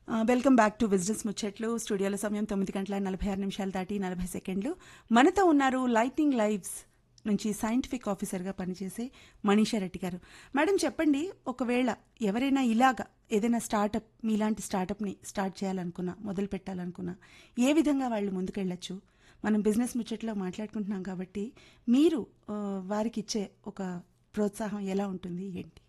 welcome back to business ముచ్చట్లు స్టూడియోలో సమయం తొమ్మిది గంటల నలభై ఆరు నిమిషాలు దాటి నలభై సెకండ్లు మనతో ఉన్నారు లైటింగ్ లైవ్స్ నుంచి సైంటిఫిక్ ఆఫీసర్గా పనిచేసే మనీషా రెడ్డి గారు మేడం చెప్పండి ఒకవేళ ఎవరైనా ఇలాగా ఏదైనా స్టార్టప్ మీలాంటి స్టార్టప్ని స్టార్ట్ చేయాలనుకున్నా మొదలు పెట్టాలనుకున్నా ఏ విధంగా వాళ్ళు ముందుకెళ్ళచ్చు మనం బిజినెస్ ముచ్చట్లో మాట్లాడుకుంటున్నాం కాబట్టి మీరు ఆ, వారికి ఇచ్చే ఒక ప్రోత్సాహం ఎలా ఉంటుంది ఏంటి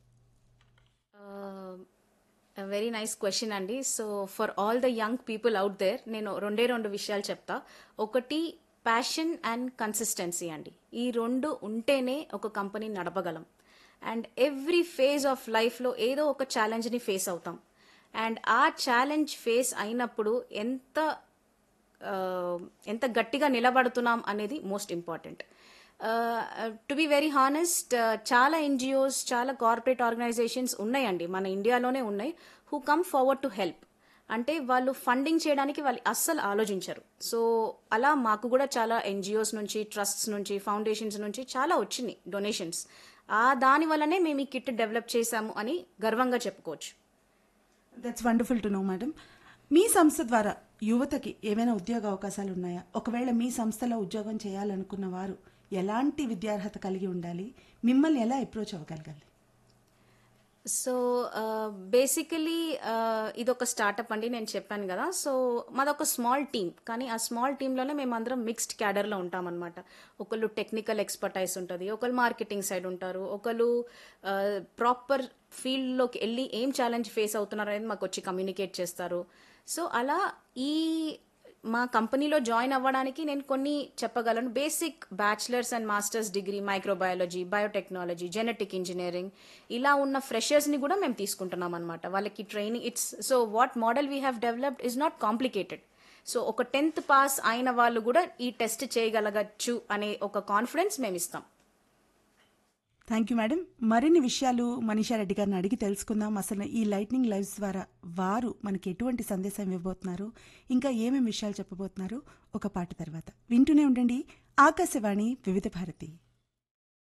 వెరీ నైస్ క్వశ్చన్ అండి so for all the young people out there నేను రెండే రెండు విషయాలు చెప్తా ఒకటి ప్యాషన్ అండ్ కన్సిస్టెన్సీ అండి ఈ రెండు ఉంటేనే ఒక కంపెనీ నడపగలం అండ్ ఎవ్రీ ఫేజ్ ఆఫ్ లైఫ్లో ఏదో ఒక ఛాలెంజ్ని ఫేస్ అవుతాం అండ్ ఆ ఛాలెంజ్ ఫేస్ అయినప్పుడు ఎంత ఆ, ఎంత గట్టిగా నిలబడుతున్నాం అనేది most important to be very honest చాలా ఎన్జిఓస్ చాలా కార్పొరేట్ ఆర్గనైజేషన్స్ ఉన్నాయండి మన ఇండియాలోనే ఉన్నాయి who come forward to help అంటే వాళ్ళు ఫండింగ్ చేయడానికి వాళ్ళు అస్సలు ఆలోచించరు సో అలా మాకు కూడా చాలా ఎన్జిఓస్ నుంచి ట్రస్ట్స్ నుంచి ఫౌండేషన్స్ నుంచి చాలా వచ్చినాయి డొనేషన్స్ ఆ దాని వల్లనే మేము ఈ కిట్ డెవలప్ చేశాము అని గర్వంగా చెప్పుకోవచ్చు that's wonderful to know madam మీ సంస్థ ద్వారా యువతకి ఏమైనా ఉద్యోగ అవకాశాలు ఉన్నాయా ఒకవేళ మీ సంస్థలో ఉద్యోగం చేయాలనుకున్న వారు ఎలాంటి విద్యార్హత కలిగి ఉండాలి మిమ్మల్ని ఎలా అప్రోచ్ అవ్వగలగాలి సో బేసికలీ ఇది ఒక స్టార్టప్ అండి నేను చెప్పాను కదా సో మాదొక స్మాల్ టీమ్ కానీ ఆ స్మాల్ టీంలోనే మేము అందరం మిక్స్డ్ క్యాడర్లో ఉంటామన్నమాట ఒకళ్ళు టెక్నికల్ ఎక్స్పర్టైజ్ ఉంటుంది ఒకళ్ళు మార్కెటింగ్ సైడ్ ఉంటారు ఒకళ్ళు ప్రాపర్ ఫీల్డ్లోకి వెళ్ళి ఏం ఛాలెంజ్ ఫేస్ అవుతున్నారు అనేది మాకు వచ్చి కమ్యూనికేట్ చేస్తారు సో అలా ఈ మా కంపెనీలో జాయిన్ అవ్వడానికి నేను కొన్ని చెప్పగలను basic bachelors and masters degree microbiology biotechnology genetic engineering ఇలా ఉన్న ఫ్రెషర్స్ని కూడా మేము తీసుకుంటున్నాం అనమాట వాళ్ళకి training it's so what model we have developed is not complicated so ఒక టెన్త్ పాస్ అయిన వాళ్ళు కూడా ఈ టెస్ట్ చేయగలగచ్చు అనే ఒక కాన్ఫిడెన్స్ మేము ఇస్తాం థ్యాంక్ యూ మేడం మరిన్ని విషయాలు మనీషా రెడ్డి గారిని అడిగి తెలుసుకుందాం అసలు ఈ లైట్నింగ్ లైవ్స్ ద్వారా వారు మనకి ఎటువంటి సందేశం ఇవ్వబోతున్నారు ఇంకా ఏమేమి విషయాలు చెప్పబోతున్నారు ఒక పాట తర్వాత వింటూనే ఉండండి ఆకాశవాణి వివిధ భారతి